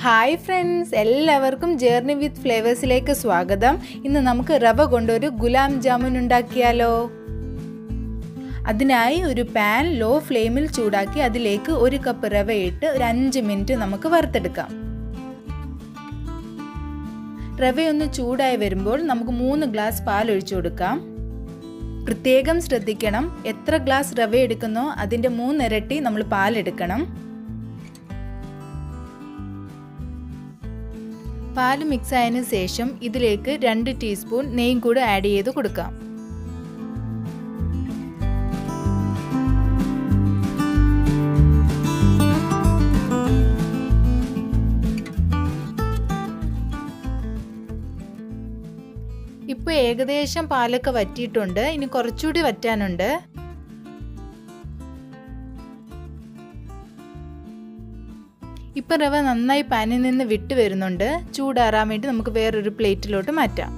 hi friends എല്ലാവർക്കും journey with ഫ്ലേവേഴ്സിലേക്ക് സ്വാഗതം ഇന്ന് നമുക്ക് റവ കൊണ്ടൊരു ഗുലാം ജാമുൻ ഉണ്ടാക്കിയാലോ അതിനായി ഒരു പാൻ ലോ ഫ്ലെയിമിൽ ചൂടാക്കി അതിലേക്ക് ഒരു കപ്പ് റവ ഇട്ട് ഒരു അഞ്ച് മിനിറ്റ് നമുക്ക് വറുത്തെടുക്കാം റവയൊന്ന് ചൂടായി വരുമ്പോൾ നമുക്ക് മൂന്ന് ഗ്ലാസ് പാൽ ഒഴിച്ചു കൊടുക്കാം പ്രത്യേകം ശ്രദ്ധിക്കണം എത്ര ഗ്ലാസ് റവ എടുക്കുന്നോ അതിൻ്റെ മൂന്നിരട്ടി നമ്മൾ പാലെടുക്കണം പാല് മിക്സ് ആയതിനു ശേഷം ഇതിലേക്ക് രണ്ട് ടീസ്പൂൺ നെയ്യും കൂടെ ആഡ് ചെയ്ത് കൊടുക്കാം ഇപ്പോൾ ഏകദേശം പാലൊക്കെ വറ്റിയിട്ടുണ്ട് ഇനി കുറച്ചുകൂടി വറ്റാനുണ്ട് ഇപ്പം റവ നന്നായി പാനിൽ നിന്ന് വിട്ട് വരുന്നുണ്ട് ചൂടാറാൻ വേണ്ടി നമുക്ക് വേറൊരു പ്ലേറ്റിലോട്ട് മാറ്റാം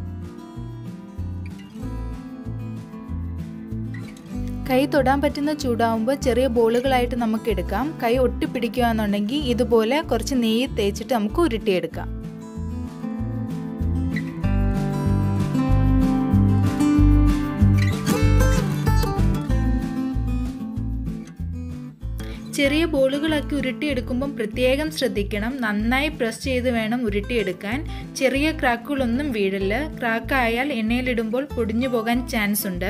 കൈ തൊടാൻ പറ്റുന്ന ചൂടാവുമ്പോൾ ചെറിയ ബോളുകളായിട്ട് നമുക്ക് എടുക്കാം കൈ ഒട്ടിപ്പിടിക്കുകയെന്നുണ്ടെങ്കിൽ ഇതുപോലെ കുറച്ച് നെയ്യ് തേച്ചിട്ട് നമുക്ക് ഉരുട്ടിയെടുക്കാം ചെറിയ ബോളുകളാക്കി ഉരുട്ടിയെടുക്കുമ്പം പ്രത്യേകം ശ്രദ്ധിക്കണം നന്നായി പ്രസ് ചെയ്ത് വേണം ഉരുട്ടിയെടുക്കാൻ ചെറിയ ക്രാക്കുകളൊന്നും വീഴില്ല ക്രാക്കായാൽ എണ്ണയിലിടുമ്പോൾ പൊടിഞ്ഞു പോകാൻ ചാൻസ് ഉണ്ട്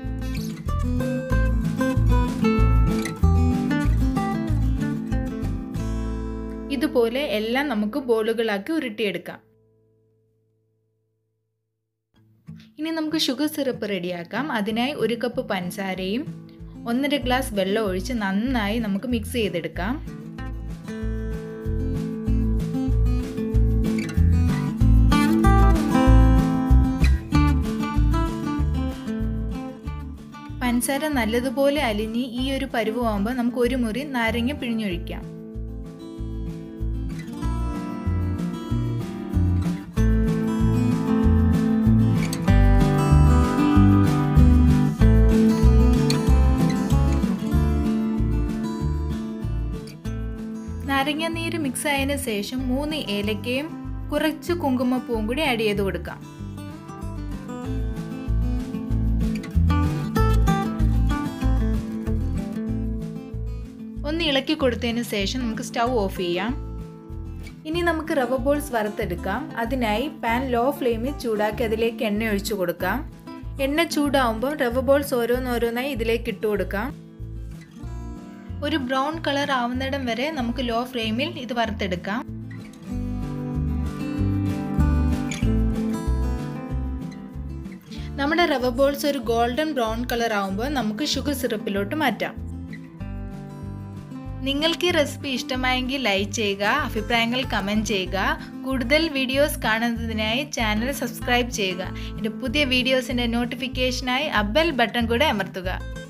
ഇതുപോലെ എല്ലാം നമുക്ക് ബോളുകളാക്കി ഉരുട്ടിയെടുക്കാം ഇനി നമുക്ക് ഷുഗർ സിറപ്പ് റെഡിയാക്കാം അതിനായി ഒരു കപ്പ് പഞ്ചസാരയും ഒന്നര ഗ്ലാസ് വെള്ളം ഒഴിച്ച് നന്നായി നമുക്ക് മിക്സ് ചെയ്തെടുക്കാം പഞ്ചസാര നല്ലതുപോലെ അലിഞ്ഞ് ഈ ഒരു പരുവമാകുമ്പോൾ നമുക്ക് ഒരു മുറി നാരങ്ങ പിഴിഞ്ഞൊഴിക്കാം നാരങ്ങ നീര് മിക്സ് ആയതിനു ശേഷം മൂന്ന് ഏലക്കയും കുറച്ച് കുങ്കുമപ്പൂവും കൂടി ആഡ് ചെയ്ത് കൊടുക്കാം ഒന്ന് ഇളക്കി കൊടുത്തതിന് ശേഷം നമുക്ക് സ്റ്റൗ ഓഫ് ചെയ്യാം ഇനി നമുക്ക് റവ ബോൾസ് വറുത്തെടുക്കാം അതിനായി പാൻ ലോ ഫ്ലെയിമിൽ ചൂടാക്കി അതിലേക്ക് എണ്ണ ഒഴിച്ചു കൊടുക്കാം എണ്ണ ചൂടാവുമ്പോൾ റവ ബോൾസ് ഓരോന്നോരോന്നായി ഇതിലേക്ക് ഇട്ട് കൊടുക്കാം ഒരു ബ്രൗൺ കളർ ആവുന്നിടം വരെ നമുക്ക് ലോ ഫ്ലെയിമിൽ ഇത് വറുത്തെടുക്കാം നമ്മുടെ റവ ബോൾസ് ഒരു ഗോൾഡൻ ബ്രൗൺ കളർ ആവുമ്പോൾ നമുക്ക് ഷുഗർ സിറപ്പിലോട്ട് മാറ്റാം നിങ്ങൾക്ക് ഈ റെസിപ്പി ഇഷ്ടമായെങ്കിൽ ലൈക്ക് ചെയ്യുക അഭിപ്രായങ്ങൾ കമൻറ്റ് ചെയ്യുക കൂടുതൽ വീഡിയോസ് കാണുന്നതിനായി ചാനൽ സബ്സ്ക്രൈബ് ചെയ്യുക എൻ്റെ പുതിയ വീഡിയോസിൻ്റെ നോട്ടിഫിക്കേഷനായി ആ ബെൽ ബട്ടൺ കൂടെ അമർത്തുക